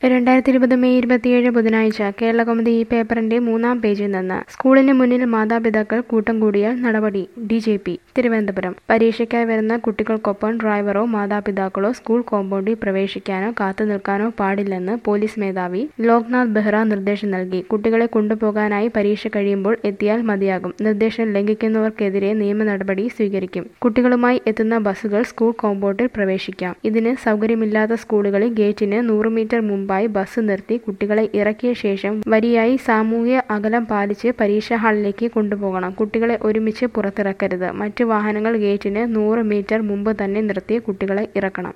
രണ്ടായിരത്തി ഇരുപത് മെയ് ഇരുപത്തിയേഴ് ബുധനാഴ്ച കേരളകൗമുദി ഈ പേപ്പറിന്റെ മൂന്നാം പേജിൽ നിന്ന് സ്കൂളിന് മുന്നിൽ മാതാപിതാക്കൾ കൂട്ടം കൂടിയാൽ നടപടി ഡി ജെ പി തിരുവനന്തപുരം പരീക്ഷയ്ക്കായി വരുന്ന കുട്ടികൾക്കൊപ്പം ഡ്രൈവറോ മാതാപിതാക്കളോ സ്കൂൾ കോമ്പൗണ്ടിൽ പ്രവേശിക്കാനോ കാത്തു നിൽക്കാനോ പാടില്ലെന്ന് പോലീസ് മേധാവി ലോക്നാഥ് ബെഹ്റ നിർദ്ദേശം നൽകി കുട്ടികളെ കൊണ്ടുപോകാനായി പരീക്ഷ കഴിയുമ്പോൾ എത്തിയാൽ മതിയാകും നിർദ്ദേശം ലംഘിക്കുന്നവർക്കെതിരെ നിയമ നടപടി സ്വീകരിക്കും കുട്ടികളുമായി എത്തുന്ന ബസ്സുകൾ സ്കൂൾ കോമ്പൗണ്ടിൽ പ്രവേശിക്കാം ഇതിന് സൗകര്യമില്ലാത്ത സ്കൂളുകളിൽ ഗേറ്റിന് നൂറ് മീറ്റർ മുമ്പായി ബസ് നിർത്തി കുട്ടികളെ ഇറക്കിയ ശേഷം വരിയായി സാമൂഹ്യ അകലം പാലിച്ച് പരീക്ഷാ ഹാളിലേക്ക് കൊണ്ടുപോകണം കുട്ടികളെ ഒരുമിച്ച് പുറത്തിറക്കരുത് മറ്റു വാഹനങ്ങൾ ഗേറ്റിന് നൂറ് മീറ്റർ മുമ്പ് തന്നെ നിർത്തി കുട്ടികളെ ഇറക്കണം